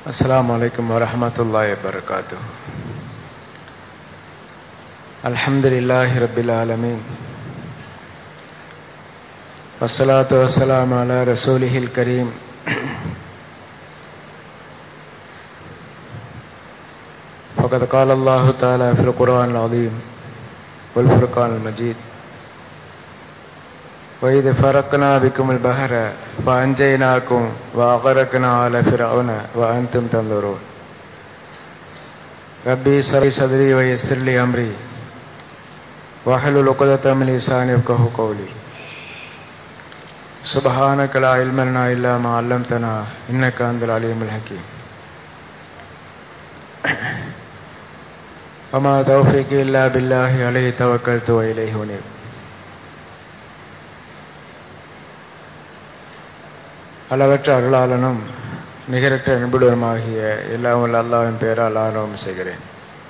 السلام عليكم ورحمة الله وبركاته الحمد لله رب العالمين والصلاة والسلام على رسوله الكريم فقد قال الله تعالى في القرآن العظيم والفرقان المجيد وإذ فرقنا بكم البحر فأنجيناكم وأغرقنا على فرعون وأنتم تنظرون ربي اشرح لي صدري ويسر لي أمري واحلل عقدة من لساني يفقهوا قولي سبحانك لا علم لنا إلا ما علمتنا إنك أنت العليم الحكيم وما توفيقي إلا بالله عليه توكلت وإليه أنيب அளவற்ற அருளாளனும் நிகரற்ற அன்புடனுமாகிய எல்லாம் உள்ள அல்லாவின் பெயரால் ஆரம்பம் செய்கிறேன்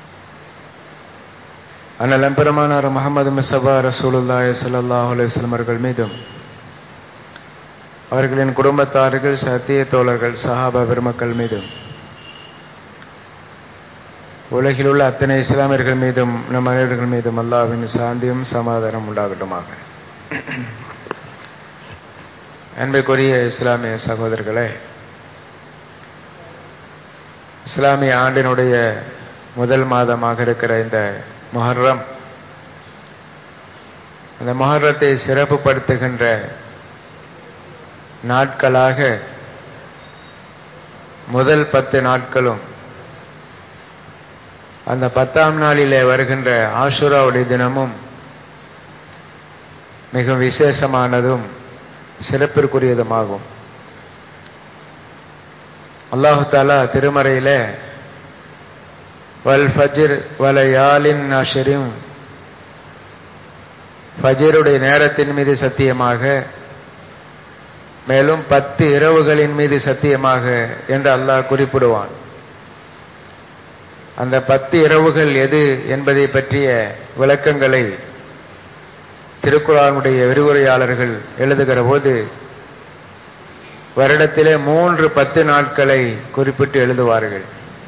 அண்ணல் எம்பெருமானார் முகமது மிசபா ரசூலுல்லாய் சல்லாஹ் அலுவலம் அவர்கள் மீதும் அவர்களின் குடும்பத்தார்கள் சத்திய தோழர்கள் சஹாபா பெருமக்கள் மீதும் உலகில் உள்ள அத்தனை இஸ்லாமியர்கள் மீதும் நம் அனைவர்கள் மீதும் அல்லாவின் சாந்தியும் சமாதானம் உண்டாகட்டுமாக அன்பைக்குரிய இஸ்லாமிய சகோதரர்களே இஸ்லாமிய ஆண்டினுடைய முதல் மாதமாக இருக்கிற இந்த மொஹர்ரம் அந்த மொஹர்ரத்தை சிறப்புப்படுத்துகின்ற நாட்களாக முதல் பத்து நாட்களும் அந்த பத்தாம் நாளிலே வருகின்ற ஆஷுராவுடைய தினமும் மிக விசேஷமானதும் சிறப்பிற்குரியதுமாகும் அல்லாஹு தாலா திருமறையில வல் ஃபஜிர் வலையாலின் அஷரிம் ஃபஜிருடைய நேரத்தின் மீது சத்தியமாக மேலும் பத்து இரவுகளின் மீது சத்தியமாக என்று அல்லாஹ் குறிப்பிடுவான் அந்த பத்து இரவுகள் எது என்பதை பற்றிய விளக்கங்களை திருக்குறானுடைய விரிவுரையாளர்கள் எழுதுகிற போது வருடத்திலே மூன்று பத்து நாட்களை குறிப்பிட்டு எழுதுவார்கள்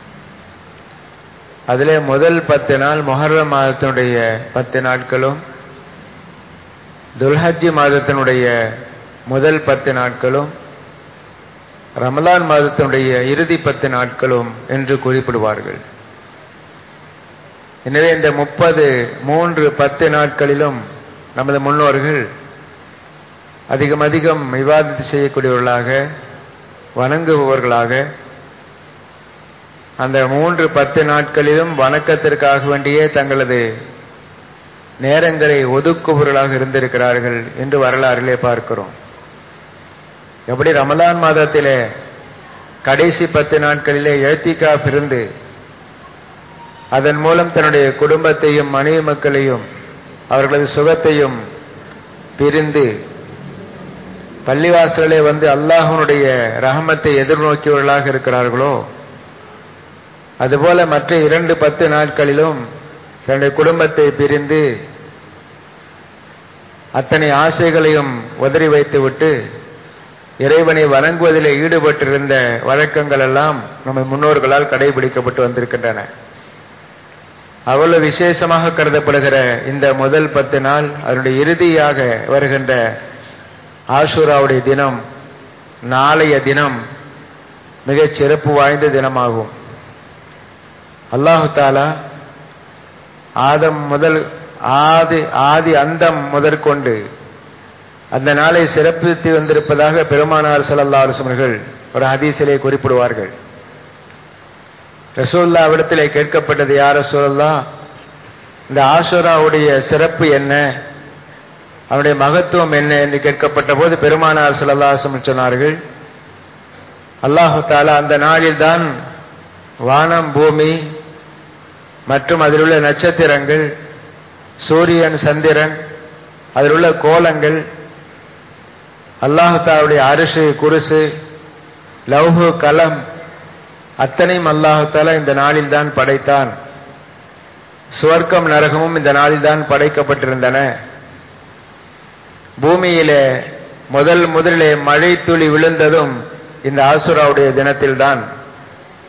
அதிலே முதல் பத்து நாள் மொஹர்ர மாதத்தினுடைய பத்து நாட்களும் துல்ஹஜ்ஜி மாதத்தினுடைய முதல் பத்து நாட்களும் ரமலான் மாதத்தினுடைய இறுதி பத்து நாட்களும் என்று குறிப்பிடுவார்கள் எனவே இந்த முப்பது மூன்று பத்து நாட்களிலும் நமது முன்னோர்கள் அதிகம் அதிகம் விவாதத்தை செய்யக்கூடியவர்களாக வணங்குபவர்களாக அந்த மூன்று பத்து நாட்களிலும் வணக்கத்திற்காக வேண்டியே தங்களது நேரங்களை ஒதுக்குபவர்களாக இருந்திருக்கிறார்கள் என்று வரலாறிலே பார்க்கிறோம் எப்படி ரமலான் மாதத்திலே கடைசி பத்து நாட்களிலே எழுத்திக்காப் இருந்து அதன் மூலம் தன்னுடைய குடும்பத்தையும் மனைவி மக்களையும் அவர்களது சுகத்தையும் பிரிந்து பள்ளிவாசலே வந்து அல்லாஹனுடைய ரஹமத்தை எதிர்நோக்கியவர்களாக இருக்கிறார்களோ அதுபோல மற்ற இரண்டு பத்து நாட்களிலும் தன்னுடைய குடும்பத்தை பிரிந்து அத்தனை ஆசைகளையும் உதறி வைத்துவிட்டு இறைவனை வணங்குவதில் ஈடுபட்டிருந்த வழக்கங்கள் எல்லாம் நம்ம முன்னோர்களால் கடைபிடிக்கப்பட்டு வந்திருக்கின்றன அவ்வளவு விசேஷமாக கருதப்படுகிற இந்த முதல் பத்து நாள் அதனுடைய இறுதியாக வருகின்ற ஆஷூராவுடைய தினம் நாளைய தினம் மிகச் சிறப்பு வாய்ந்த தினமாகும் அல்லாஹு தாலா ஆதம் முதல் ஆதி ஆதி அந்தம் முதற்கொண்டு அந்த நாளை சிறப்பித்து வந்திருப்பதாக பெருமானார் சல்லல்லா அலுவலர்கள் ஒரு ஹதீசிலே குறிப்பிடுவார்கள் ரசூல்லா விடத்திலே கேட்கப்பட்டது யார் ரசூல்லா இந்த ஆஷுராவுடைய சிறப்பு என்ன அவனுடைய மகத்துவம் என்ன என்று கேட்கப்பட்ட போது பெருமானார் சிலல்லாசம் சொன்னார்கள் அல்லாஹு தாலா அந்த நாளில்தான் வானம் பூமி மற்றும் அதில் உள்ள நட்சத்திரங்கள் சூரியன் சந்திரன் அதில் உள்ள கோலங்கள் அல்லாஹு தாலுடைய அரிசு குருசு லவ்ஹு கலம் அத்தனையும் அல்லாஹால இந்த நாளில் தான் படைத்தான் சுவர்க்கம் நரகமும் இந்த நாளில் தான் படைக்கப்பட்டிருந்தன பூமியிலே முதல் முதலிலே மழை துளி விழுந்ததும் இந்த ஆசுராவுடைய தினத்தில்தான்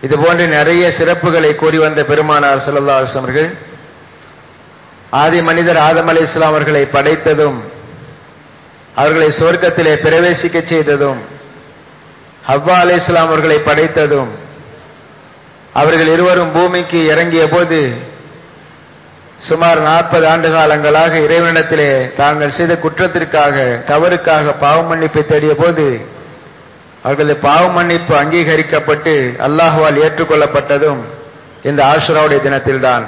இது போன்று நிறைய சிறப்புகளை கூறி வந்த பெருமானார் ஸல்லல்லாஹு அலைஹி வஸல்லம் அவர்கள் ஆதி மனிதர் ஆதம் அலி இஸ்லாம் அவர்களை படைத்ததும் அவர்களை சொர்க்கத்திலே பிரவேசிக்க செய்ததும் ஹவ்வா அலி இஸ்லாம் அவர்களை படைத்ததும் அவர்கள் இருவரும் பூமிக்கு இறங்கிய போது சுமார் நாற்பது ஆண்டு காலங்களாக இறைவனிடத்திலே தாங்கள் செய்த குற்றத்திற்காக தவறுக்காக பாவ மன்னிப்பை தேடிய போது அவர்களது பாவ மன்னிப்பு அங்கீகரிக்கப்பட்டு அல்லாஹுவால் ஏற்றுக்கொள்ளப்பட்டதும் இந்த ஆஷுராவுடைய தினத்தில்தான்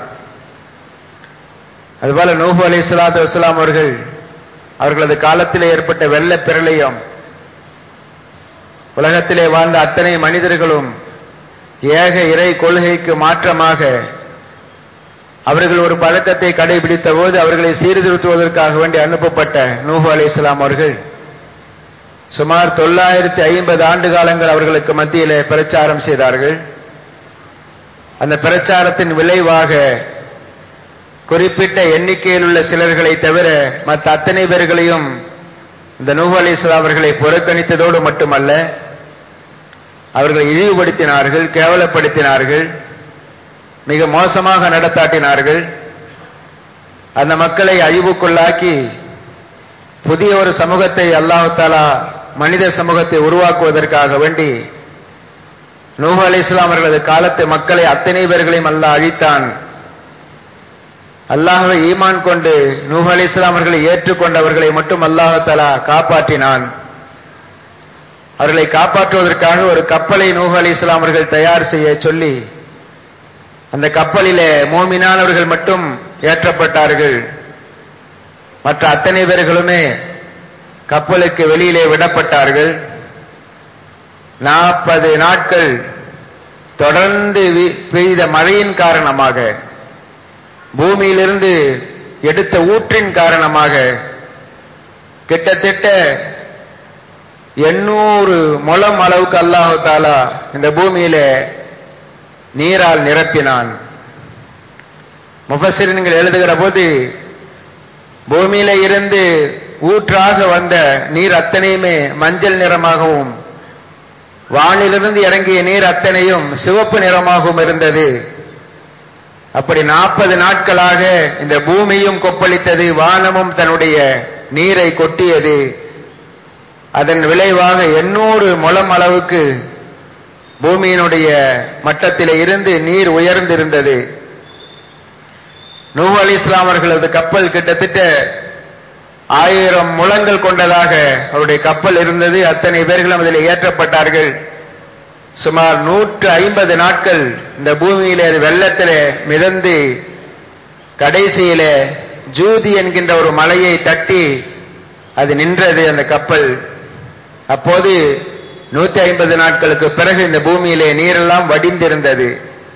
அதுபோல நூஹு அலி சலாத்து வசலாம் அவர்கள் அவர்களது காலத்திலே ஏற்பட்ட வெள்ள பிரளயம் உலகத்திலே வாழ்ந்த அத்தனை மனிதர்களும் ஏக இறை கொள்கைக்கு மாற்றமாக அவர்கள் ஒரு பழக்கத்தை கடைபிடித்த போது அவர்களை சீர்திருத்துவதற்காக வேண்டி அனுப்பப்பட்ட நூஹு அலி இஸ்லாம் அவர்கள் சுமார் தொள்ளாயிரத்தி ஐம்பது ஆண்டு காலங்கள் அவர்களுக்கு மத்தியிலே பிரச்சாரம் செய்தார்கள் அந்த பிரச்சாரத்தின் விளைவாக குறிப்பிட்ட எண்ணிக்கையில் உள்ள சிலர்களை தவிர மற்ற அத்தனை பேர்களையும் இந்த நூஹு அலி இஸ்லாம் அவர்களை புறக்கணித்ததோடு மட்டுமல்ல அவர்களை இழிவுபடுத்தினார்கள் கேவலப்படுத்தினார்கள் மிக மோசமாக நடத்தாட்டினார்கள் அந்த மக்களை அழிவுக்குள்ளாக்கி புதிய ஒரு சமூகத்தை அல்லாஹு தாலா மனித சமூகத்தை உருவாக்குவதற்காக வேண்டி நூஹ் அலி இஸ்லாம் அவர்களது காலத்து மக்களை அத்தனை பேர்களையும் அல்லாஹ் அழித்தான் அல்லாஹுவை ஈமான் கொண்டு நூஹ் அலி இஸ்லாம் அவர்களை ஏற்றுக்கொண்டவர்களை மட்டும் அல்லாஹு தாலா காப்பாற்றினான் அவர்களை காப்பாற்றுவதற்காக ஒரு கப்பலை நூஹ் அலி இஸ்லாம் அவர்கள் தயார் செய்ய சொல்லி அந்த கப்பலிலே மோமினானவர்கள் மட்டும் ஏற்றப்பட்டார்கள் மற்ற அத்தனை பேர்களுமே கப்பலுக்கு வெளியிலே விடப்பட்டார்கள் நாற்பது நாட்கள் தொடர்ந்து பெய்த மழையின் காரணமாக பூமியிலிருந்து எடுத்த ஊற்றின் காரணமாக கிட்டத்தட்ட எண்ணூறு முழம் அளவுக்கு அல்லாஹு தாலா இந்த பூமியிலே நீரால் நிரப்பினான் முஃபசிரன்கள் எழுதுகிற போது பூமியில இருந்து ஊற்றாக வந்த நீர் அத்தனையுமே மஞ்சள் நிறமாகவும் வானிலிருந்து இறங்கிய நீர் அத்தனையும் சிவப்பு நிறமாகவும் இருந்தது அப்படி நாற்பது நாட்களாக இந்த பூமியும் கொப்பளித்தது வானமும் தன்னுடைய நீரை கொட்டியது அதன் விளைவாக எண்ணூறு முழம் அளவுக்கு பூமியினுடைய மட்டத்திலே இருந்து நீர் உயர்ந்திருந்தது நூ அலி இஸ்லாம் அவர்களது கப்பல் கிட்டத்தட்ட ஆயிரம் முழங்கள் கொண்டதாக அவருடைய கப்பல் இருந்தது அத்தனை பேர்களும் அதில் ஏற்றப்பட்டார்கள் சுமார் நூற்று ஐம்பது நாட்கள் இந்த பூமியிலே வெள்ளத்திலே மிதந்து கடைசியிலே ஜூதி என்கின்ற ஒரு மலையை தட்டி அது நின்றது அந்த கப்பல் அப்போது நூத்தி ஐம்பது நாட்களுக்கு பிறகு இந்த பூமியிலே நீரெல்லாம் வடிந்திருந்தது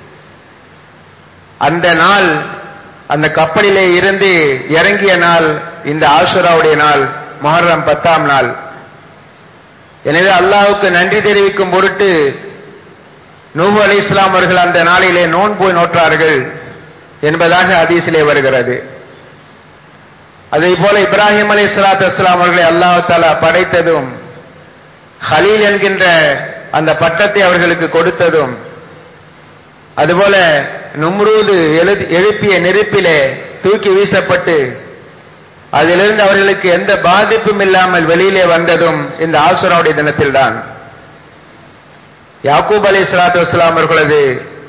அந்த நாள் அந்த கப்பலிலே இருந்து இறங்கிய நாள் இந்த ஆசுராவுடைய நாள் மொஹர்ரம் பத்தாம் நாள் எனவே அல்லாஹுக்கு நன்றி தெரிவிக்கும் பொருட்டு நூஹு அலி இஸ்லாம் அவர்கள் அந்த நாளிலே நோன்பு நோற்றார்கள் என்பதாக ஹதீஸிலே வருகிறது அதே போல இப்ராஹிம் அலி இஸ்லாத் இஸ்லாம் அவர்களை அல்லாஹு தாலா படைத்ததும் ஹலீல் என்கின்ற அந்த பட்டத்தை அவர்களுக்கு கொடுத்ததும் அதுபோல நும்ரூது எழுதி எழுப்பிய நெருப்பிலே தூக்கி வீசப்பட்டு அதிலிருந்து அவர்களுக்கு எந்த பாதிப்பும் இல்லாமல் வெளியிலே வந்ததும் இந்த ஆசுராவுடைய தினத்தில்தான் யாக்கூப் அலி சலாத்து வஸ்லாம் அவர்களது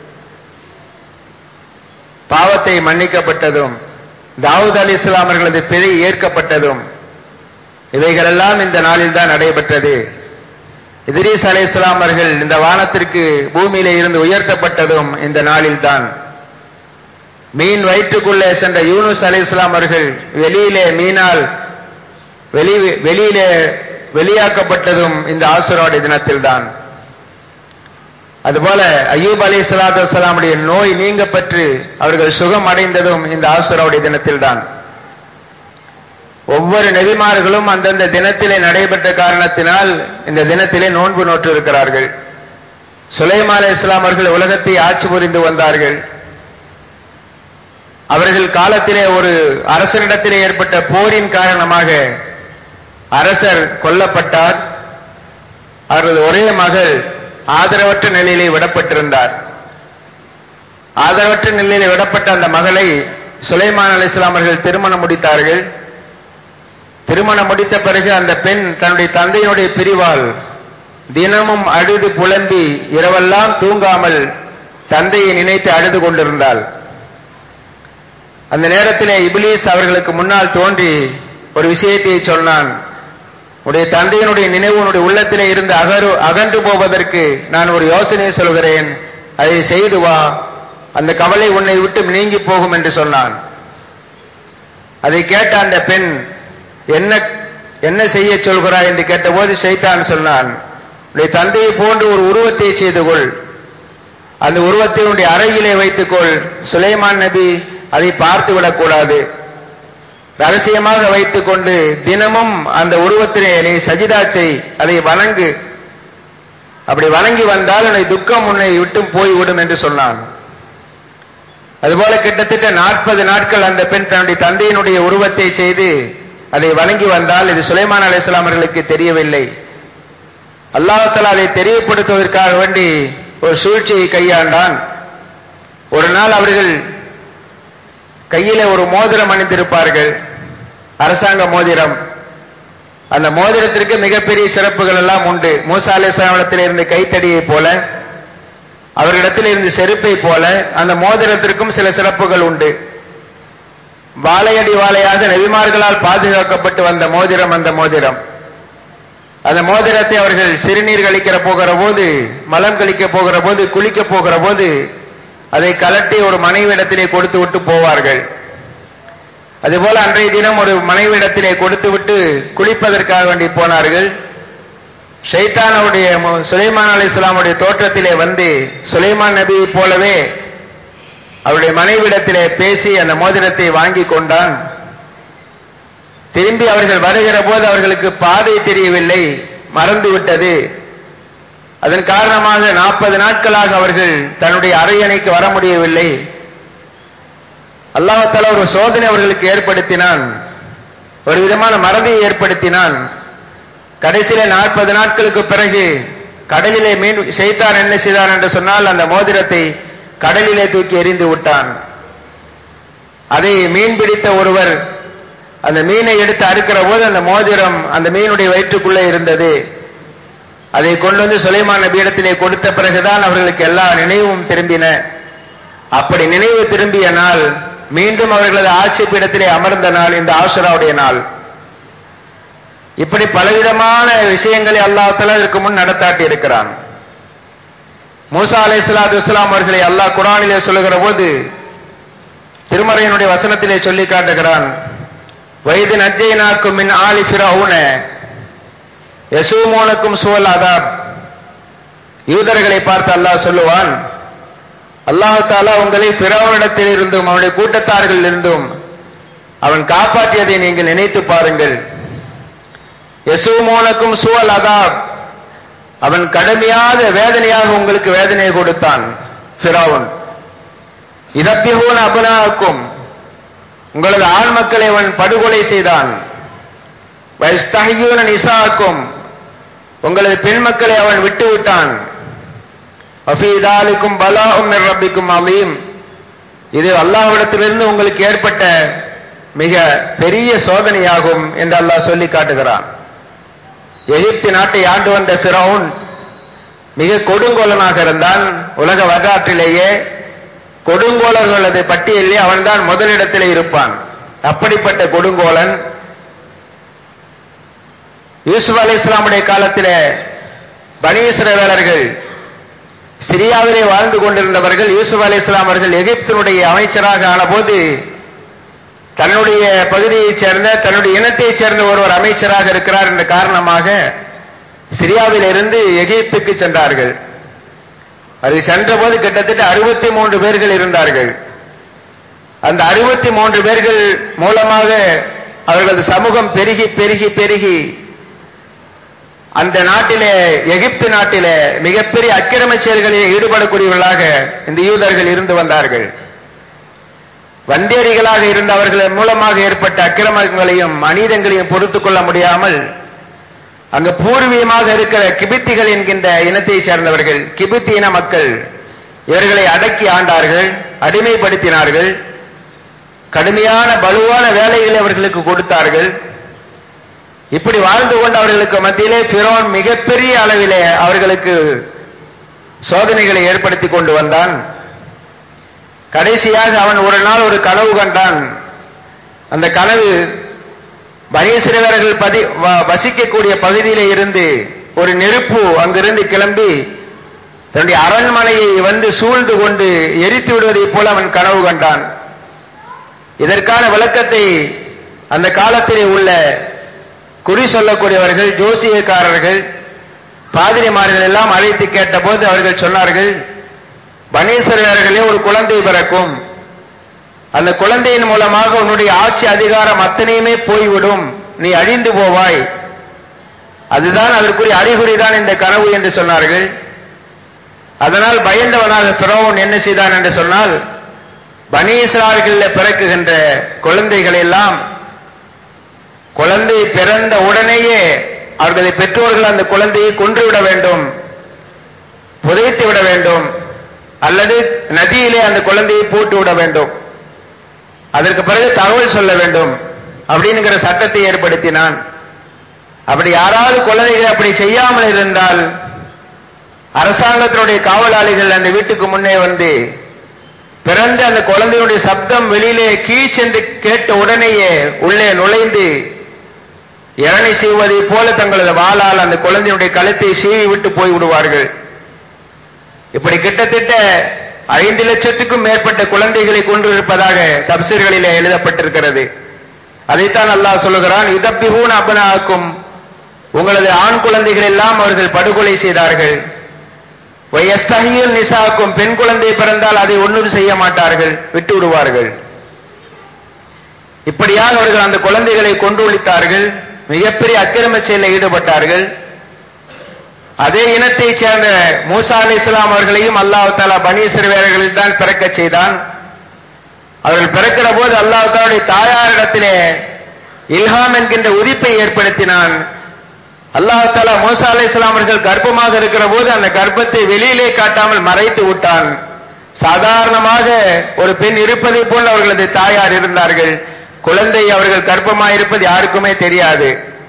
பாவத்தை மன்னிக்கப்பட்டதும் தாவூத் அலி இஸ்லாம் அவர்களது பிழை ஏற்கப்பட்டதும் இவைகளெல்லாம் இந்த நாளில் தான் நடைபெற்றது இதிரீஸ் அலை இஸ்லாம் அவர்கள் இந்த வானத்திற்கு பூமியிலே இருந்து உயர்த்தப்பட்டதும் இந்த நாளில் தான் மீன் வயிற்றுக்குள்ளே சென்ற யூனுஸ் அலி இஸ்லாம் அவர்கள் வெளியிலே மீனால் வெளி வெளியிலே வெளியாக்கப்பட்டதும் இந்த ஆசுராவுடைய தினத்தில் தான் அதுபோல அய்யூப் அலி சலாத்து வலாமுடைய நோய் நீங்க பெற்று அவர்கள் சுகம் அடைந்ததும் இந்த ஆசுராவுடைய தினத்தில் தான் ஒவ்வொரு நெறிமார்களும் அந்தந்த தினத்திலே நடைபெற்ற காரணத்தினால் இந்த தினத்திலே நோன்பு நோற்று இருக்கிறார்கள் சுலைமா அலி இஸ்லாம் அவர்கள் உலகத்தை ஆட்சி புரிந்து வந்தார்கள் அவர்கள் காலத்திலே ஒரு அரசனிடத்திலே ஏற்பட்ட போரின் காரணமாக அரசர் கொல்லப்பட்டார் அவரது ஒரே மகள் ஆதரவற்ற நிலையிலே விடப்பட்டிருந்தார் ஆதரவற்ற நிலையிலே விடப்பட்ட அந்த மகளை சுலைமான் அலி அவர்கள் திருமணம் முடித்தார்கள் திருமணம் முடித்த பிறகு அந்த பெண் தன்னுடைய தந்தையினுடைய பிரிவால் தினமும் அழுது புலம்பி இரவெல்லாம் தூங்காமல் தந்தையை நினைத்து அழுது கொண்டிருந்தாள் அந்த நேரத்திலே இபிலீஸ் அவர்களுக்கு முன்னால் தோன்றி ஒரு விஷயத்தை சொன்னான் உடைய தந்தையினுடைய நினைவு உன்னுடைய உள்ளத்திலே இருந்து அகரு அகன்று போவதற்கு நான் ஒரு யோசனையை சொல்கிறேன் அதை செய்து வா அந்த கவலை உன்னை விட்டு நீங்கி போகும் என்று சொன்னான் அதை கேட்ட அந்த பெண் என்ன என்ன செய்ய சொல்கிறாய் என்று கேட்டபோது ஷைத்தான் சொன்னான் உடைய தந்தையை போன்று ஒரு உருவத்தை செய்து கொள் அந்த உருவத்தை உன்னுடைய அறையிலே வைத்துக்கொள் சுலைமான் நபி அதை பார்த்து விடக்கூடாது ரகசியமாக வைத்துக் கொண்டு தினமும் அந்த உருவத்திலே நீ சஜிதா செய் அதை வணங்கு அப்படி வணங்கி வந்தால் உன்னை துக்கம் உன்னை விட்டு போய்விடும் என்று சொன்னான் அதுபோல கிட்டத்தட்ட நாற்பது நாட்கள் அந்த பெண் தன்னுடைய தந்தையினுடைய உருவத்தை செய்து அதை வணங்கி வந்தால் இது சுலைமான் அலிஸ்லாம் அவர்களுக்கு தெரியவில்லை அல்லாஹால அதை தெரியப்படுத்துவதற்காக வேண்டி ஒரு சூழ்ச்சியை கையாண்டான் ஒரு நாள் அவர்கள் கையில ஒரு மோதிரம் அணிந்திருப்பார்கள் அரசாங்க மோதிரம் அந்த மோதிரத்திற்கு மிகப்பெரிய சிறப்புகள் எல்லாம் உண்டு மூசா அலிஸ்லாமிடத்தில் இருந்து கைத்தடியை போல அவர்களிடத்தில் இருந்து செருப்பை போல அந்த மோதிரத்திற்கும் சில சிறப்புகள் உண்டு வாழையடி வாழையாக நபிமார்களால் பாதுகாக்கப்பட்டு வந்த மோதிரம் அந்த மோதிரம் அந்த மோதிரத்தை அவர்கள் சிறுநீர் கழிக்கிற போகிற போது மலம் கழிக்க போகிற போது குளிக்க போகிற போது அதை கலட்டி ஒரு மனைவிடத்திலே கொடுத்து விட்டு போவார்கள் அதுபோல அன்றைய தினம் ஒரு மனைவிடத்திலே கொடுத்து விட்டு குளிப்பதற்காக வேண்டி போனார்கள் ஷைத்தானுடைய சுலைமான் அலி இஸ்லாமுடைய தோற்றத்திலே வந்து சுலைமான் நபியை போலவே அவருடைய மனைவிடத்திலே பேசி அந்த மோதிரத்தை வாங்கி கொண்டான் திரும்பி அவர்கள் வருகிற போது அவர்களுக்கு பாதை தெரியவில்லை மறந்து விட்டது அதன் காரணமாக நாற்பது நாட்களாக அவர்கள் தன்னுடைய அரையணைக்கு வர முடியவில்லை அல்லாஹால ஒரு சோதனை அவர்களுக்கு ஏற்படுத்தினான் ஒரு விதமான மறதியை ஏற்படுத்தினான் கடைசியில நாற்பது நாட்களுக்கு பிறகு கடலிலே மீன் செய்தான் என்ன செய்தான் என்று சொன்னால் அந்த மோதிரத்தை கடலிலே தூக்கி எறிந்து விட்டான் அதை மீன் பிடித்த ஒருவர் அந்த மீனை எடுத்து அறுக்கிற போது அந்த மோதிரம் அந்த மீனுடைய வயிற்றுக்குள்ளே இருந்தது அதை கொண்டு வந்து சுலைமான் நபியிடத்திலே கொடுத்த பிறகுதான் அவர்களுக்கு எல்லா நினைவும் திரும்பின அப்படி நினைவு திரும்பிய நாள் மீண்டும் அவர்களது ஆட்சி பீடத்திலே அமர்ந்த நாள் இந்த ஆசுராவுடைய நாள் இப்படி பலவிதமான விஷயங்களை அல்லாஹால இதற்கு முன் நடத்தாட்டி இருக்கிறான் மூசா அலை சலாத்து இஸ்லாம் அவர்களை அல்லாஹ் குரானிலே சொல்லுகிற போது திருமறையினுடைய வசனத்திலே சொல்லி காட்டுகிறான் வயது நஜ்ஜைனாக்கும் மின் ஆலி ஃபிரௌன யசூமோனுக்கும் சுவல் அதாப் யூதர்களை பார்த்து அல்லாஹ் சொல்லுவான் அல்லாஹாலா உங்களை பிறவனிடத்தில் இருந்தும் அவனுடைய கூட்டத்தார்கள் இருந்தும் அவன் காப்பாற்றியதை நீங்கள் நினைத்து பாருங்கள் யசூமோனுக்கும் சுவல் அதாப் அவன் கடுமையாத வேதனையாக உங்களுக்கு வேதனையை கொடுத்தான் பிறவன் இதப்பிகூன் அபனாக்கும் உங்களது ஆண் மக்களை அவன் படுகொலை செய்தான் வயஸ்தகியூன நிசாக்கும் உங்களது பெண் மக்களை அவன் விட்டு விட்டான் அஃபீதாலுக்கும் பலாவும் ரப்பிக்கும் அலீம் இது அல்லாஹ்விடத்திலிருந்து உங்களுக்கு ஏற்பட்ட மிக பெரிய சோதனையாகும் என்று அல்லாஹ் சொல்லி காட்டுகிறான் எகிப்து நாட்டை ஆண்டு வந்த பிரவுன் மிக கொடுங்கோலனாக இருந்தான் உலக வரலாற்றிலேயே கொடுங்கோலர்களது பட்டியலிலே அவன்தான் முதலிடத்திலே இருப்பான் அப்படிப்பட்ட கொடுங்கோலன் யூசுப் அலி இஸ்லாமுடைய காலத்திலே பனீஸ்வரர்கள் சிரியாவிலே வாழ்ந்து கொண்டிருந்தவர்கள் யூசுப் அலி இஸ்லாம் அவர்கள் எகிப்தினுடைய அமைச்சராக ஆனபோது தன்னுடைய பகுதியைச் சேர்ந்த தன்னுடைய இனத்தைச் சேர்ந்த ஒருவர் அமைச்சராக இருக்கிறார் என்ற காரணமாக சிரியாவில் இருந்து எகிப்துக்கு சென்றார்கள் அது சென்றபோது கிட்டத்தட்ட அறுபத்தி மூன்று பேர்கள் இருந்தார்கள் அந்த அறுபத்தி மூன்று பேர்கள் மூலமாக அவர்களது சமூகம் பெருகி பெருகி பெருகி அந்த நாட்டிலே எகிப்து நாட்டிலே மிகப்பெரிய அக்கிரம செயல்களில் ஈடுபடக்கூடியவர்களாக இந்த யூதர்கள் இருந்து வந்தார்கள் வந்தேரிகளாக இருந்தவர்கள் மூலமாக ஏற்பட்ட அக்கிரமங்களையும் அநீதங்களையும் பொறுத்துக் கொள்ள முடியாமல் அங்கு பூர்வீகமாக இருக்கிற கிபித்திகள் என்கின்ற இனத்தை சேர்ந்தவர்கள் கிபித்தி இன மக்கள் இவர்களை அடக்கி ஆண்டார்கள் அடிமைப்படுத்தினார்கள் கடுமையான பலுவான வேலைகளை அவர்களுக்கு கொடுத்தார்கள் இப்படி வாழ்ந்து கொண்டு அவர்களுக்கு மத்தியிலே பிரோன் மிகப்பெரிய அளவிலே அவர்களுக்கு சோதனைகளை ஏற்படுத்தி கொண்டு வந்தான் கடைசியாக அவன் ஒரு நாள் ஒரு கனவு கண்டான் அந்த கனவு பனீசிறவர்கள் பதி வ- வசிக்கக்கூடிய பகுதியிலே இருந்து ஒரு நெருப்பு அங்கிருந்து கிளம்பி தன்னுடைய அரண்மனையை வந்து சூழ்ந்து கொண்டு எரித்து விடுவதைப் போல அவன் கனவு கண்டான் இதற்கான விளக்கத்தை அந்த காலத்திலே உள்ள குறி சொல்லக்கூடியவர்கள் ஜோசியக்காரர்கள் பாதிரிமார்கள் எல்லாம் அழைத்து கேட்டபோது அவர்கள் சொன்னார்கள் பனீஸ்வரர்களே ஒரு குழந்தை பிறக்கும் அந்த குழந்தையின் மூலமாக உன்னுடைய ஆட்சி அதிகாரம் அத்தனையுமே போய்விடும் நீ அழிந்து போவாய் அதுதான் அதற்குரிய அறிகுறிதான் இந்த கனவு என்று சொன்னார்கள் அதனால் பயந்தவனாக பிறவன் என்ன செய்தான் என்று சொன்னால் பனி இஸ்ராயல்களில் பிறக்குகின்ற குழந்தைகள் எல்லாம் குழந்தை பிறந்த உடனேயே அவர்களது பெற்றோர்கள் அந்த குழந்தையை கொன்றுவிட வேண்டும் புதைத்து விட வேண்டும் அல்லது நதியிலே அந்த குழந்தையை போட்டு விட வேண்டும் அதற்கு பிறகு தகவல் சொல்ல வேண்டும் அப்படிங்கிற சட்டத்தை ஏற்படுத்தினான் அப்படி யாராவது குழந்தைகள் அப்படி செய்யாமல் இருந்தால் அரசாங்கத்தினுடைய காவலாளிகள் அந்த வீட்டுக்கு முன்னே வந்து பிறந்த அந்த குழந்தையுடைய சப்தம் வெளியிலே கீழ் சென்று கேட்ட உடனேயே உள்ளே நுழைந்து இரணை செய்வதைப் போல தங்களது வாளால் அந்த குழந்தையுடைய கழுத்தை சீவி விட்டு போய் விடுவார்கள் இப்படி கிட்டத்தட்ட ஐந்து லட்சத்துக்கும் மேற்பட்ட குழந்தைகளை கொண்டிருப்பதாக தப்சீர்களிலே எழுதப்பட்டிருக்கிறது அதைத்தான் அல்லாஹ் சொல்லுகிறான் யுதப்பிஹூன் அபனாக்கும் உங்களது ஆண் குழந்தைகள் எல்லாம் அவர்கள் படுகொலை செய்தார்கள் வயஸ்தகியுல் நிசாக்கும் பெண் குழந்தை பிறந்தால் அதை ஒன்றும் செய்ய மாட்டார்கள் விட்டு விடுவார்கள் இப்படியாக அவர்கள் அந்த குழந்தைகளை கொன்றொழித்தார்கள் மிகப்பெரிய அக்கிரம செயலில் ஈடுபட்டார்கள் அதே இனத்தைச் சேர்ந்த மூசா அலி இஸ்லாம் அவர்களையும் அல்லாஹ் தாலா பனி சிறுவேர்களில் தான் பிறக்கச் செய்தான் அவர்கள் பிறக்கிற போது அல்லாஹ் தாலுடைய தாயாரிடத்திலே இல்ஹாம் என்கின்ற உதிப்பை ஏற்படுத்தினான் அல்லாஹ் தாலா மூசா அலி இஸ்லாம் அவர்கள் கர்ப்பமாக இருக்கிற போது அந்த கர்ப்பத்தை வெளியிலே காட்டாமல் மறைத்து விட்டான் சாதாரணமாக ஒரு பெண் இருப்பதை போல் அவர்களது தாயார் இருந்தார்கள் குழந்தை அவர்கள் கர்ப்பமாயிருப்பது யாருக்குமே தெரியாது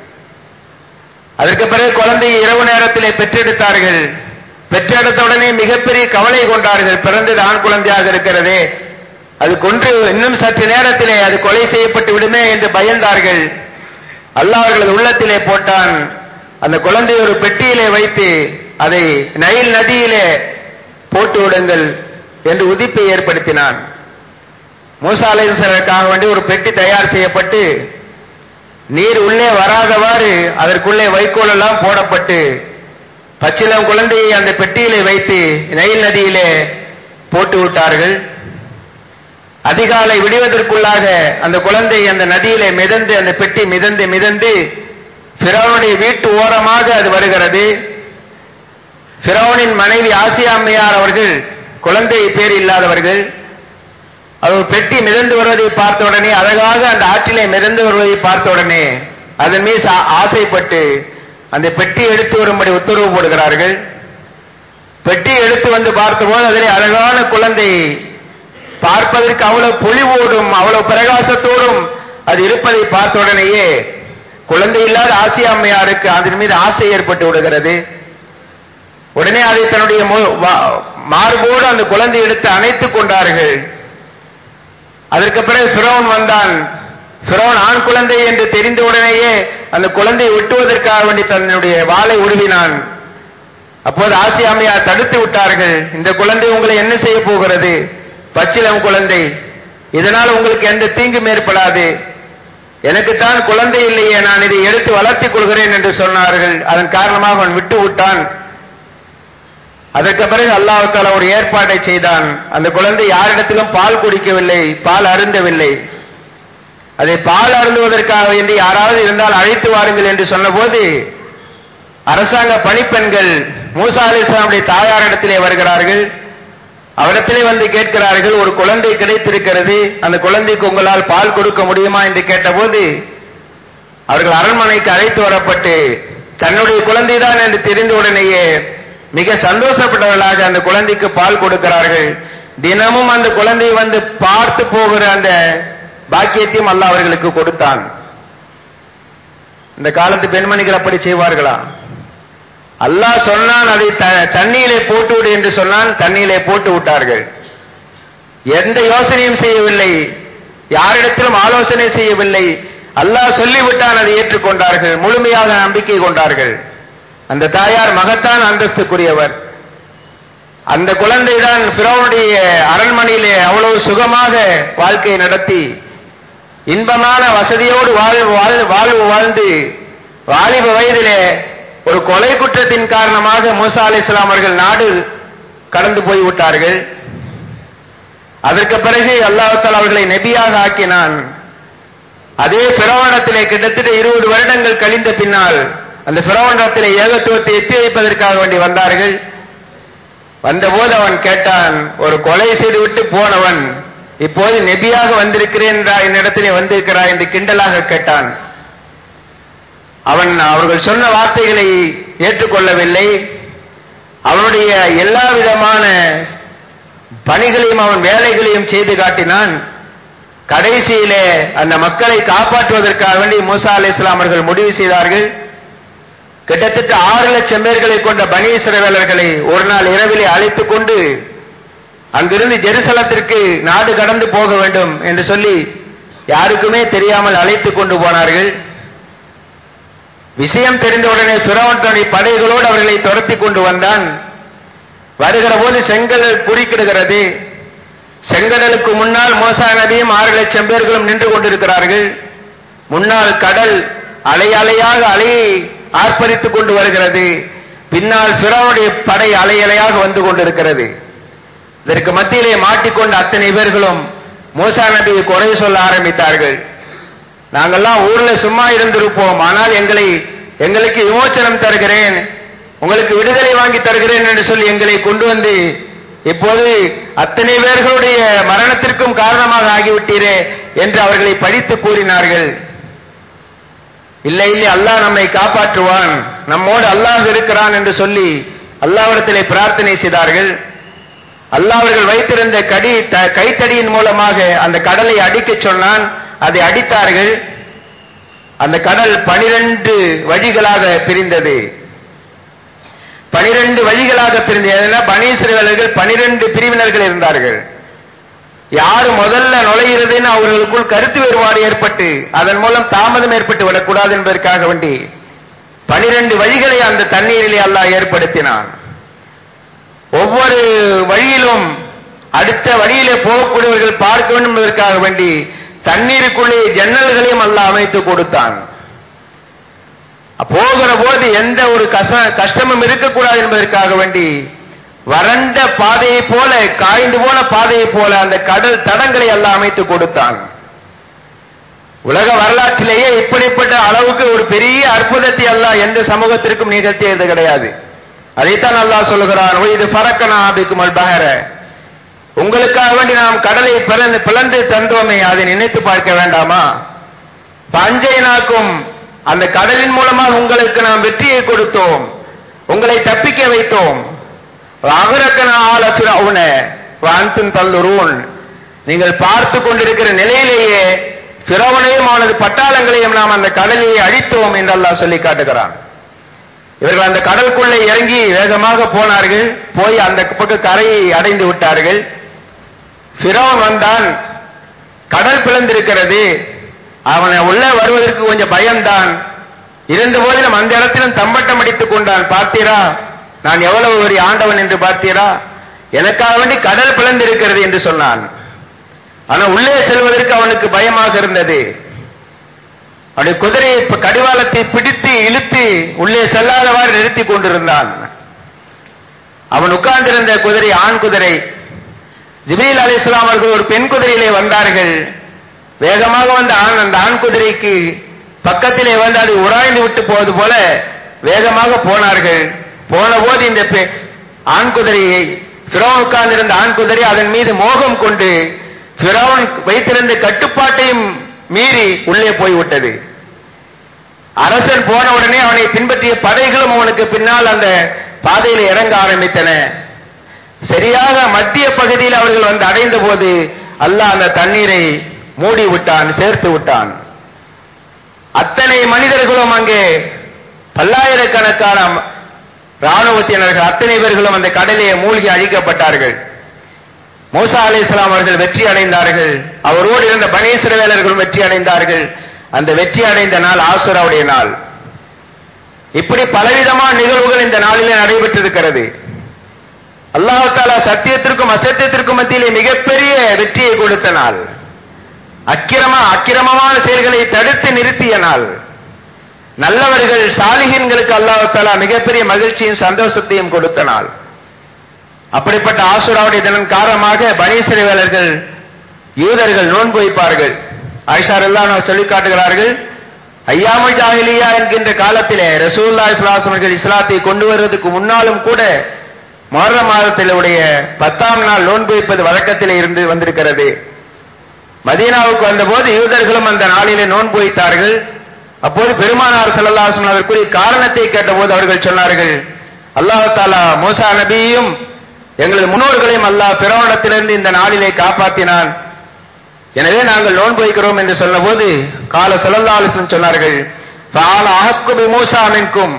அதற்கு பிறகு குழந்தையை இரவு நேரத்திலே பெற்றெடுத்தார்கள் பெற்றெடுத்த உடனே மிகப்பெரிய கவலை கொண்டார்கள் பிறந்தது ஆண் குழந்தையாக இருக்கிறதே அது கொன்று இன்னும் சற்று நேரத்திலே அது கொலை செய்யப்பட்டு விடுமே என்று பயந்தார்கள் அல்லாஹ் அவர்களது உள்ளத்திலே போட்டான் அந்த குழந்தையை ஒரு பெட்டியிலே வைத்து அதை நைல் நதியிலே போட்டு விடுங்கள் என்று உதிப்பை ஏற்படுத்தினான் மூசா அலைஹிஸ்ஸலாமுக்காக வேண்டி ஒரு பெட்டி தயார் செய்யப்பட்டு நீர் உள்ளே வராதவாறு அதற்குள்ளே வைக்கோல் எல்லாம் போடப்பட்டு பச்சிலம் குழந்தையை அந்த பெட்டியிலே வைத்து நைல் நதியிலே போட்டு விட்டார்கள் அதிகாலை விடுவதற்குள்ளாக அந்த குழந்தை அந்த நதியிலே மிதந்து அந்த பெட்டி மிதந்து மிதந்து பிறவனுடைய வீட்டு ஓரமாக அது வருகிறது பிறவனின் மனைவி ஆசியாமையார் அவர்கள் குழந்தை பேர் இல்லாதவர்கள் அவர் பெட்டி மிதந்து வருவதை பார்த்த உடனே அழகாக அந்த ஆற்றிலே மிதந்து வருவதை பார்த்த உடனே அதன் மீது ஆ- ஆசைப்பட்டு அந்த பெட்டி எடுத்து வரும்படி உத்தரவு போடுகிறார்கள் பெட்டி எடுத்து வந்து பார்த்தபோது அதிலே அழகான குழந்தை பார்ப்பதற்கு அவ்வளவு பொலிவோடும் அவ்வளவு பிரகாசத்தோடும் அது இருப்பதை பார்த்த உடனேயே குழந்தை இல்லாத ஆசியா அம்மையாருக்கு அதன் மீது ஆசை ஏற்பட்டு விடுகிறது உடனே அதை தன்னுடைய மு- வா- மார்போடு அந்த குழந்தை எடுத்து அணைத்துக் கொண்டார்கள் அதற்கு பிறகு பிறவன் வந்தான் பிறவன் ஆண் குழந்தை என்று தெரிந்த உடனேயே அந்த குழந்தையை வெட்டுவதற்காக வேண்டி தன்னுடைய வாளை உருவினான் அப்போது ஆசியாமையார் தடுத்து விட்டார்கள் இந்த குழந்தை உங்களை என்ன செய்ய போகிறது பச்சிலம் குழந்தை இதனால் உங்களுக்கு எந்த தீங்கும் ஏற்படாது எனக்குத்தான் குழந்தை இல்லையே நான் இதை எடுத்து வளர்த்திக் கொள்கிறேன் என்று சொன்னார்கள் அதன் காரணமாக அவன் விட்டு விட்டான் அதற்கு பிறகு அல்லாஹ் தாலா ஒரு ஏற்பாட்டை செய்தான் அந்த குழந்தை யாரிடத்திலும் பால் குடிக்கவில்லை பால் அருந்தவில்லை அதை பால் அருந்துவதற்காக வேண்டி யாராவது இருந்தால் அழைத்து வாருங்கள் என்று சொன்னபோது அரசாங்க பணிப்பெண்கள் மூசா அலி இஸ்லாமுடைய தாயாரிடத்திலே வருகிறார்கள் அவரிடத்திலே வந்து கேட்கிறார்கள் ஒரு குழந்தை கிடைத்திருக்கிறது அந்த குழந்தைக்கு உங்களால் பால் கொடுக்க முடியுமா என்று கேட்டபோது அவர்கள் அரண்மனைக்கு அழைத்து வரப்பட்டு தன்னுடைய குழந்தைதான் என்று தெரிந்த உடனேயே மிக சந்தோஷப்பட்டவர்களாக அந்த குழந்தைக்கு பால் கொடுக்கிறார்கள் தினமும் அந்த குழந்தை வந்து பார்த்து போகிற அந்த பாக்கியத்தையும் அல்லாஹ் அவர்களுக்கு கொடுத்தான் இந்த காலத்து பெண்மணிகள் அப்படி செய்வார்களா அல்லாஹ் சொன்னான் அதை த- தண்ணீரிலே போட்டு விடு என்று சொன்னான் தண்ணீரிலே போட்டு விட்டார்கள் எந்த யோசனையும் செய்யவில்லை யாரிடத்திலும் ஆலோசனை செய்யவில்லை அல்லாஹ் சொல்லிவிட்டான் அதை ஏற்றுக்கொண்டார்கள் முழுமையாக நம்பிக்கை கொண்டார்கள் அந்த தாயார் மகத்தான் அந்தஸ்துக்குரியவர் அந்த குழந்தைதான் பிறவனுடைய அரண்மனையிலே அவ்வளவு சுகமாக வாழ்க்கை நடத்தி இன்பமான வசதியோடு வாழ்வு வாழ்- வாழ்வு வாழ்ந்து வாலிப வயதிலே ஒரு கொலை குற்றத்தின் காரணமாக மூசா அலி இஸ்லாம் அவர்கள் நாடு கடந்து போய்விட்டார்கள் அதற்கு பிறகு அல்லாஹால அவர்களை நெபியாக ஆக்கினான் அதே பிரவணத்திலே கிட்டத்தட்ட இருபது வருடங்கள் கழிந்த பின்னால் அந்த பிரவணத்திலே ஏகத்துவத்தை எத்தி வைப்பதற்காக வேண்டி வந்தார்கள் வந்தபோது அவன் கேட்டான் ஒரு கொலை செய்துவிட்டு போனவன் இப்போது நெபியாக வந்திருக்கிறேன் என்னிடத்திலே வந்திருக்கிறாய் என்று கிண்டலாக கேட்டான் அவன் அவர்கள் சொன்ன வார்த்தைகளை ஏற்றுக்கொள்ளவில்லை அவனுடைய எல்லா விதமான பணிகளையும் அவன் வேலைகளையும் செய்து காட்டினான் கடைசியிலே அந்த மக்களை காப்பாற்றுவதற்காக வேண்டி மூசா அலி இஸ்லாம் அவர்கள் முடிவு செய்தார்கள் கிட்டத்தட்ட ஆறு லட்சம் பேர்களை கொண்ட பனி இஸ்ரவேலர்களை ஒரு நாள் இரவிலே அழைத்துக் கொண்டு அங்கிருந்து ஜெருசலத்திற்கு நாடு கடந்து போக வேண்டும் என்று சொல்லி யாருக்குமே தெரியாமல் அழைத்துக் கொண்டு போனார்கள் விஷயம் தெரிந்தவுடனே பிறவனுடைய படைகளோடு அவர்களை துரத்தி கொண்டு வந்தான் வருகிற போது செங்கடல் குறுக்கிடுகிறது செங்கடலுக்கு முன்னால் மோசா நபியும் ஆறு லட்சம் பேர்களும் நின்று கொண்டிருக்கிறார்கள் முன்னால் கடல் அலை அலையாக அலையை ஆர்ப்பரித்துக் கொண்டு வருகிறது பின்னால் பிறவனுடைய படை அலை அலையாக வந்து கொண்டிருக்கிறது இதற்கு மத்தியிலே மாட்டிக்கொண்ட அத்தனை பேர்களும் மூசா நபியை குறை சொல்ல ஆரம்பித்தார்கள் நாங்கெல்லாம் ஊர்ல சும்மா இருந்திருப்போம் ஆனால் எங்களை எங்களுக்கு விமோச்சனம் தருகிறேன் உங்களுக்கு விடுதலை வாங்கி தருகிறேன் என்று சொல்லி எங்களை கொண்டு வந்து இப்போது அத்தனை பேர்களுடைய மரணத்திற்கும் காரணமாக ஆகிவிட்டீரே என்று அவர்களை படித்து கூறினார்கள் இல்லை இல்லை அல்லாஹ் நம்மை காப்பாற்றுவான் நம்மோடு அல்லாஹ் இருக்கிறான் என்று சொல்லி அல்லாஹ்விடத்திலே பிரார்த்தனை செய்தார்கள் அல்லாஹ் அவர்கள் வைத்திருந்த கடி த- கைத்தடியின் மூலமாக அந்த கடலை அடிக்கச் சொன்னான் அதை அடித்தார்கள் அந்த கடல் பனிரெண்டு வழிகளாக பிரிந்தது பனிரெண்டு வழிகளாக பிரிந்தது ஏன்னா பனீஸ்வரர்கள் பனிரெண்டு பிரிவினர்கள் இருந்தார்கள் யாரு முதல்ல நுழைகிறதுன்னு அவர்களுக்குள் கருத்து வேறுபாடு ஏற்பட்டு அதன் மூலம் தாமதம் ஏற்பட்டு விடக்கூடாது என்பதற்காக வேண்டி பனிரெண்டு வழிகளை அந்த தண்ணீரிலே அல்லாஹ் ஏற்படுத்தினான் ஒவ்வொரு வழியிலும் அடுத்த வழியிலே போகக்கூடியவர்கள் பார்க்க வேண்டும் என்பதற்காக வேண்டி தண்ணீருக்குள்ளே ஜன்னல்களையும் அல்லாஹ் அமைத்து கொடுத்தான் போகிற போது எந்த ஒரு கச கஷ்டமும் இருக்கக்கூடாது என்பதற்காக வேண்டி வறண்ட பாதையை போல காய்ந்து போன பாதையை போல அந்த கடல் தடங்களை எல்லாம் அமைத்து கொடுத்தான் உலக வரலாற்றிலேயே இப்படிப்பட்ட அளவுக்கு ஒரு பெரிய அற்புதத்தை அல்லாஹ் எந்த சமூகத்திற்கும் நிகழ்த்தியது கிடையாது அதைத்தான் அல்லாஹ் சொல்லுகிறான் "ஒ இது பறக்கனா அபிக்கும் அல்பஹர உங்களுக்காக வேண்டி நாம் கடலை பிளந்து பிளந்து தந்தோமே அதை நினைத்து பார்க்க வேண்டாமா பஞ்சை நாக்கும் அந்த கடலின் மூலமாக உங்களுக்கு நாம் வெற்றியை கொடுத்தோம் உங்களை தப்பிக்க வைத்தோம் அகரக்கன ஆல பிறவுன வான்பின் தல்லுரூன் நீங்கள் பார்த்து கொண்டிருக்கிற நிலையிலேயே பிறவனையும் அவனது பட்டாளங்களையும் நாம் அந்த கடலிலே அழித்தோம் என்று அல்லாஹ் சொல்லி காட்டுகிறான் இவர்கள் அந்த கடலுக்குள்ளே இறங்கி வேகமாக போனார்கள் போய் அந்த பக்கம் கரையை அடைந்து விட்டார்கள் பிறவன் வந்தான் கடல் பிளந்திருக்கிறது அவனை உள்ளே வருவதற்கு கொஞ்சம் பயம்தான் இருந்த போதிலும் அந்த இடத்திலும் தம்பட்டம் அடித்துக் கொண்டான் பார்த்தீரா நான் எவ்வளவு ஒரு ஆண்டவன் என்று பார்த்தீரா எனக்காக வேண்டி கடல் பிளந்திருக்கிறது என்று சொன்னான் ஆனா உள்ளே செல்வதற்கு அவனுக்கு பயமாக இருந்தது அவனுடைய குதிரையை இப்ப கடிவாளத்தை பிடித்து இழுத்து உள்ளே செல்லாதவாறு நிறுத்திக் கொண்டிருந்தான் அவன் உட்கார்ந்திருந்த குதிரை ஆண் குதிரை ஜிபீல் அலி இஸ்லாம் அவர்கள் ஒரு பெண் குதிரையிலே வந்தார்கள் வேகமாக வந்த ஆண் அந்த ஆண் குதிரைக்கு பக்கத்திலே வந்து அது உராய்ந்து விட்டு போவது போல வேகமாக போனார்கள் போன போது இந்த பெ- ஆண் குதிரையை பிறவன் உட்கார்ந்திருந்த ஆண் குதிரை அதன் மீது மோகம் கொண்டு பிறவன் வைத்திருந்த கட்டுப்பாட்டையும் மீறி உள்ளே போய்விட்டது அரசன் போன உடனே அவனை பின்பற்றிய படைகளும் அவனுக்கு பின்னால் அந்த பாதையில் இறங்க ஆரம்பித்தன சரியாக மத்திய பகுதியில் அவர்கள் வந்து அடைந்த போது அல்லாஹ் அந்த தண்ணீரை மூடி விட்டான் சேர்த்து விட்டான் அத்தனை மனிதர்களும் அங்கே பல்லாயிரக்கணக்கான ராணுவத்தினர்கள் அத்தனை பேர்களும் அந்த கடலிலே மூழ்கி அழிக்கப்பட்டார்கள் மூசா அலி இஸ்லாம் அவர்கள் வெற்றி அடைந்தார்கள் அவரோடு இருந்த பனீஸ்வரவேலர்களும் வெற்றி அடைந்தார்கள் அந்த வெற்றி அடைந்த நாள் ஆசுராவுடைய நாள் இப்படி பலவிதமான நிகழ்வுகள் இந்த நாளிலே நடைபெற்றிருக்கிறது அல்லாஹ் தாலா சத்தியத்திற்கும் அசத்தியத்திற்கும் மத்தியிலே மிகப்பெரிய வெற்றியை கொடுத்த நாள் அக்கிரம அக்கிரமமான செயல்களை தடுத்து நிறுத்திய நாள் நல்லவர்கள் சாலிகின்களுக்கு அல்லாஹ் தாலா மிகப்பெரிய மகிழ்ச்சியும் சந்தோஷத்தையும் கொடுத்த நாள் அப்படிப்பட்ட ஆசுராவுடைய தினம் காரணமாக பனீஸ்வரவேலர்கள் யூதர்கள் நோன்பு வைப்பார்கள் ஆயிஷார் எல்லாம் சொல்லி காட்டுகிறார்கள் ஐயாமல் ஜாஹிலியா என்கின்ற காலத்திலே ரசூல்லா இஸ்லாஸ் அவர்கள் இஸ்லாத்தை கொண்டு வருவதற்கு முன்னாலும் கூட மொஹர மாதத்திலுடைய பத்தாம் நாள் நோன்பு வைப்பது வழக்கத்திலே இருந்து வந்திருக்கிறது மதீனாவுக்கு வந்தபோது யூதர்களும் அந்த நாளிலே நோன்பு வைத்தார்கள் அப்போது பெருமானார் சல்லல்லாஹு அதற்குரிய காரணத்தை கேட்டபோது அவர்கள் சொன்னார்கள் அல்லாஹ் தாலா மூசா நபியும் எங்களது முன்னோர்களையும் அல்லாஹ் பிறவனத்திலிருந்து இந்த நாளிலே காப்பாற்றினான் எனவே நாங்கள் நோன்பு வைக்கிறோம் என்று சொன்னபோது கால சல்லல்லாஹு சொன்னார்கள் பால அஹக்குபி மூசா மின்கும்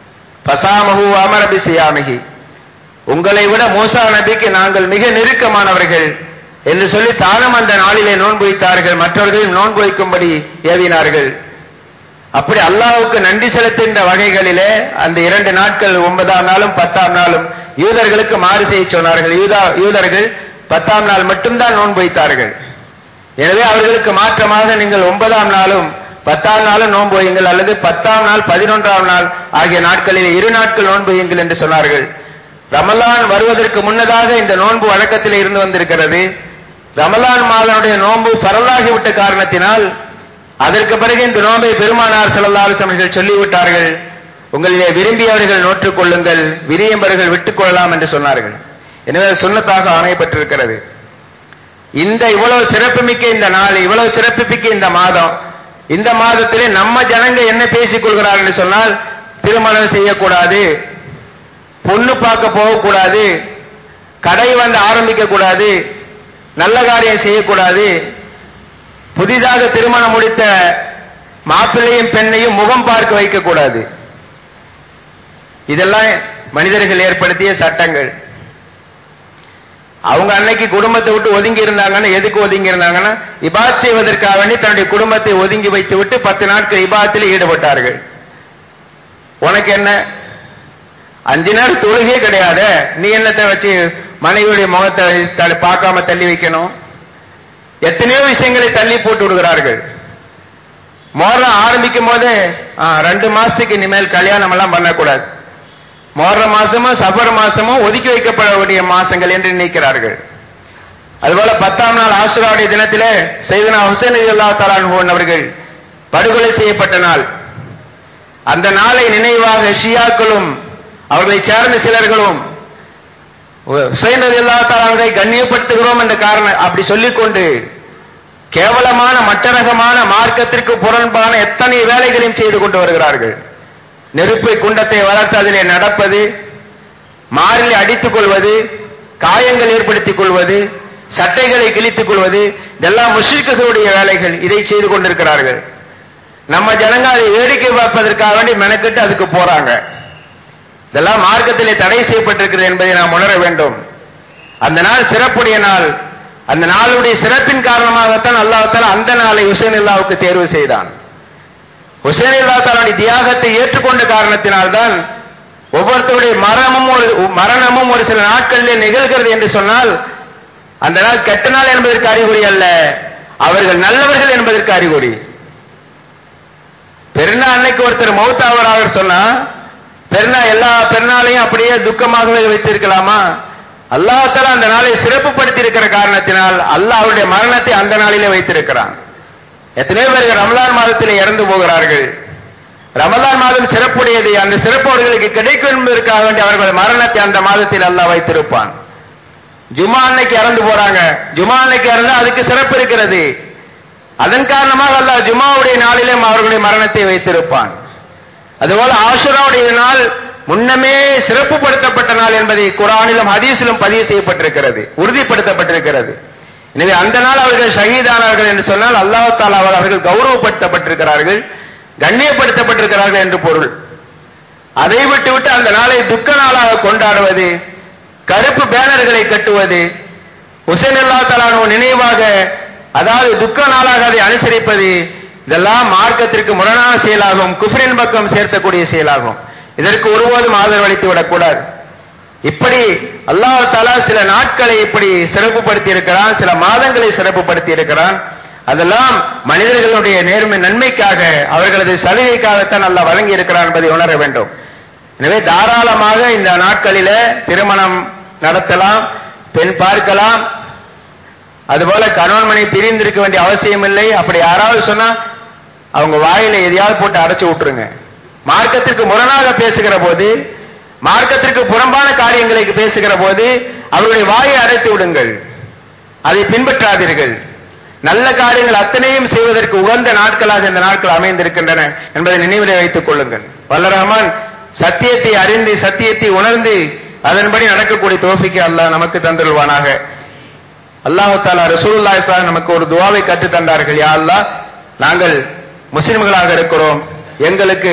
பசாமஹு அமரபி சியாமிகி உங்களை விட மூசா நபிக்கு நாங்கள் மிக நெருக்கமானவர்கள் என்று சொல்லி தானும் அந்த நாளிலே நோன்பு வைத்தார்கள் மற்றவர்கள் நோன்பு வைக்கும்படி ஏவினார்கள் அப்படி அல்லாஹ்வுக்கு நன்றி செலுத்துகின்ற வகைகளிலே அந்த இரண்டு நாட்கள் ஒன்பதாம் நாளும் பத்தாம் நாளும் யூதர்களுக்கு மாறு செய்ய சொன்னார்கள் யூதா யூதர்கள் பத்தாம் நாள் மட்டும்தான் நோன்பு வைத்தார்கள் எனவே அவர்களுக்கு மாற்றமாக நீங்கள் ஒன்பதாம் நாளும் பத்தாம் நாளும் நோன்பு வையுங்கள் அல்லது பத்தாம் நாள் பதினொன்றாம் நாள் ஆகிய நாட்களில் இரு நாட்கள் நோன்பு வையுங்கள் என்று சொன்னார்கள் ரமலான் வருவதற்கு முன்னதாக இந்த நோன்பு வழக்கத்தில் இருந்து வந்திருக்கிறது ரமலான் மாதனுடைய நோன்பு பரலாகிவிட்ட காரணத்தினால் அதற்கு பிறகு இந்த நோன்பை பெருமானார் செல்லல்லாறு சமயங்கள் சொல்லிவிட்டார்கள் உங்களிலே விரும்பியவர்கள் நோற்றுக் கொள்ளுங்கள் விரியம்பர்கள் விட்டுக் கொள்ளலாம் என்று சொன்னார்கள் எனவே சுண்ணத்தாக ஆணையப்பட்டிருக்கிறது இந்த இவ்வளவு சிறப்புமிக்க இந்த நாள் இவ்வளவு சிறப்புமிக்க இந்த மாதம் இந்த மாதத்திலே நம்ம ஜனங்க என்ன பேசிக் கொள்கிறார்கள் என்று சொன்னால் திருமணம் செய்யக்கூடாது பொண்ணு பார்க்க போகக்கூடாது கடை வந்து ஆரம்பிக்க கூடாது நல்ல காரியம் செய்யக்கூடாது புதிதாக திருமணம் முடித்த மாப்பிள்ளையும் பெண்ணையும் முகம் பார்க்க வைக்கக்கூடாது இதெல்லாம் மனிதர்கள் ஏற்படுத்திய சட்டங்கள் அவங்க அன்னைக்கு குடும்பத்தை விட்டு ஒதுங்கி இருந்தாங்கன்னா எதுக்கு ஒதுங்கி இருந்தாங்கன்னா இபாத் செய்வதற்காக வேண்டி தன்னுடைய குடும்பத்தை ஒதுங்கி வைத்து விட்டு பத்து நாட்கள் இபாத்தில் ஈடுபட்டார்கள் உனக்கு என்ன அஞ்சு நாள் தொழுகே கிடையாது நீ என்னத்தை வச்சு மனைவியுடைய முகத்தை த- பார்க்காம தள்ளி வைக்கணும் எத்தனையோ விஷயங்களை தள்ளி போட்டு விடுகிறார்கள் மோரம் ஆரம்பிக்கும் போதே ஆ, ரெண்டு மாசத்துக்கு இனிமேல் கல்யாணம் எல்லாம் பண்ணக்கூடாது மோர மாசமும் சஃபர் மாசமும் ஒதுக்கி வைக்கப்பட வேண்டிய மாசங்கள் என்று நினைக்கிறார்கள் அதுபோல பத்தாம் நாள் ஆசுராவுடைய தினத்திலே செய்தனா ஹுசைன் அல்லா தலான் அவர்கள் படுகொலை செய்யப்பட்ட நாள் அந்த நாளை நினைவாக ஷியாக்களும் அவர்களை சேர்ந்த சிலர்களும் ஹுசைன் அல்லா தலானை கண்ணியப்படுத்துகிறோம் என்ற காரணம் அப்படி சொல்லிக்கொண்டு கேவலமான மட்டரகமான மார்க்கத்திற்கு புறம்பான எத்தனை வேலைகளையும் செய்து கொண்டு வருகிறார்கள் நெருப்பை குண்டத்தை வளர்த்து அதிலே நடப்பது மாறில் அடித்துக் கொள்வது காயங்கள் ஏற்படுத்திக் கொள்வது சட்டைகளை கிழித்துக் கொள்வது இதெல்லாம் முஷ்ரிக்குகளுடைய வேலைகள் இதை செய்து கொண்டிருக்கிறார்கள் நம்ம ஜனங்க அதை வேடிக்கை பார்ப்பதற்காக வேண்டி மெனக்கெட்டு அதுக்கு போறாங்க இதெல்லாம் மார்க்கத்திலே தடை செய்யப்பட்டிருக்கிறது என்பதை நாம் உணர வேண்டும் அந்த நாள் சிறப்புடைய நாள் அந்த நாளுடைய சிறப்பின் காரணமாகத்தான் அல்லாஹ் அந்த நாளை ஹுசைன் அல்லாவுக்கு தேர்வு செய்தான் ஹுசைன் அல்லா தன்னுடைய தியாகத்தை ஏற்றுக்கொண்ட காரணத்தினால்தான் ஒவ்வொருத்தருடைய மரணமும் ஒரு மரணமும் ஒரு சில நாட்களிலே நிகழ்கிறது என்று சொன்னால் அந்த நாள் கெட்ட நாள் என்பதற்கு அறிகுறி அல்ல அவர்கள் நல்லவர்கள் என்பதற்கு அறிகுறி பெருநா அன்னைக்கு ஒருத்தர் மௌத்தாவராக சொன்னா பெருநா எல்லா பெருநாளையும் அப்படியே துக்கமாகவே வைத்திருக்கலாமா அல்லாஹால அந்த நாளை சிறப்புப்படுத்தி இருக்கிற காரணத்தினால் அல்லாஹ் அவருடைய மரணத்தை அந்த நாளிலே வைத்திருக்கிறான் எத்தனையோ பேர்கள் ரமலான் மாதத்தில் இறந்து போகிறார்கள் ரமலான் மாதம் சிறப்புடையது அந்த சிறப்பு அவர்களுக்கு கிடைக்கும் என்பதற்காக வேண்டி அவர்கள் மரணத்தை அந்த மாதத்தில் அல்லாஹ் வைத்திருப்பான் ஜுமா அன்னைக்கு இறந்து போறாங்க ஜுமா அன்னைக்கு இறந்தா அதுக்கு சிறப்பு இருக்கிறது அதன் காரணமாக அல்லாஹ் ஜுமாவுடைய நாளிலும் அவர்களுடைய மரணத்தை வைத்திருப்பான் அதுபோல ஆஷுராவுடைய நாள் முன்னமே சிறப்புப்படுத்தப்பட்ட நாள் என்பதை குரானிலும் ஹதீஸிலும் பதிவு செய்யப்பட்டிருக்கிறது உறுதிப்படுத்தப்பட்டிருக்கிறது எனவே அந்த நாள் அவர்கள் ஷஹீதானார்கள் என்று சொன்னால் அல்லாஹ் தாலா அவர்கள் கௌரவப்படுத்தப்பட்டிருக்கிறார்கள் கண்ணியப்படுத்தப்பட்டிருக்கிறார்கள் என்று பொருள் அதை விட்டுவிட்டு அந்த நாளை துக்க நாளாக கொண்டாடுவது கருப்பு பேனர்களை கட்டுவது ஹுசைன் அல்லா தலானோ நினைவாக அதாவது துக்க நாளாக அதை அனுசரிப்பது இதெல்லாம் மார்க்கத்திற்கு முரணான செயலாகும் குஃப்ரின் பக்கம் சேர்த்தக்கூடிய செயலாகும் இதற்கு ஒருபோதும் ஆதரவளித்து விடக்கூடாது இப்படி அல்லாஹ் தாலா சில நாட்களை இப்படி சிறப்புப்படுத்தி இருக்கிறான் சில மாதங்களை சிறப்புப்படுத்தி இருக்கிறான் அதெல்லாம் மனிதர்களுடைய நேர்மை நன்மைக்காக அவர்களது சலுகைக்காகத்தான் அல்லாஹ் வழங்கி இருக்கிறான் என்பதை உணர வேண்டும் எனவே தாராளமாக இந்த நாட்களில திருமணம் நடத்தலாம் பெண் பார்க்கலாம் அதுபோல கணவன் மனை பிரிந்திருக்க வேண்டிய அவசியம் இல்லை அப்படி யாராவது சொன்னா அவங்க வாயில எதையாவது போட்டு அடைச்சு விட்டுருங்க மார்க்கத்திற்கு முரணாக பேசுகிற போது மார்க்கத்திற்கு புறம்பான காரியங்களை பேசுகிற போது அவருடைய வாயை அடைத்து விடுங்கள் அதை பின்பற்றாதீர்கள் நல்ல காரியங்கள் அத்தனையும் செய்வதற்கு உகந்த நாட்களாக இந்த நாட்கள் அமைந்திருக்கின்றன என்பதை நினைவில் வைத்துக் கொள்ளுங்கள் வல்ல ரஹ்மான் சத்தியத்தை அறிந்து சத்தியத்தை உணர்ந்து அதன்படி நடக்கக்கூடிய தோஃபிக்கு அல்லாஹ் நமக்கு தந்துருவானாக அல்லாஹு தாலா ரசூலுல்லாஹி ஸல்லல்லாஹு நமக்கு ஒரு துவாவை கற்று தந்தார்கள் யா அல்லாஹ் நாங்கள் முஸ்லிம்களாக இருக்கிறோம் எங்களுக்கு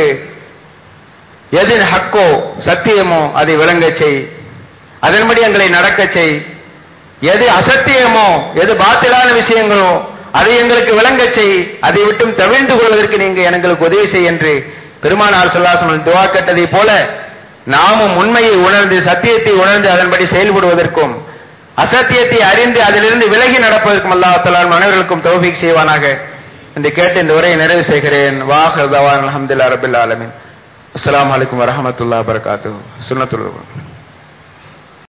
எது ஹக்கோ சத்தியமோ அதை விளங்கச் செய் அதன்படி எங்களை நடக்கச் செய் எது அசத்தியமோ எது பாத்திலான விஷயங்களோ அதை எங்களுக்கு விளங்கச் செய் அதை விட்டும் தவிழ்ந்து கொள்வதற்கு நீங்க எங்களுக்கு உதவி செய் என்று பெருமானார் சொல்லாசமல் துவா கட்டதை போல நாமும் உண்மையை உணர்ந்து சத்தியத்தை உணர்ந்து அதன்படி செயல்படுவதற்கும் அசத்தியத்தை அறிந்து அதிலிருந்து விலகி நடப்பதற்கும் அல்லாஹ் மனிதர்களுக்கும் தௌஃபீக் செய்வானாக என்று கேட்டு இந்த உரையை நிறைவு செய்கிறேன் வாஹ் தவான் அலமதுல்லா ரபில் ஆலமின் அஸ்லாம் வலைக்கம் வரமத்துல்லா வரகாத்து சுன்னத்துல்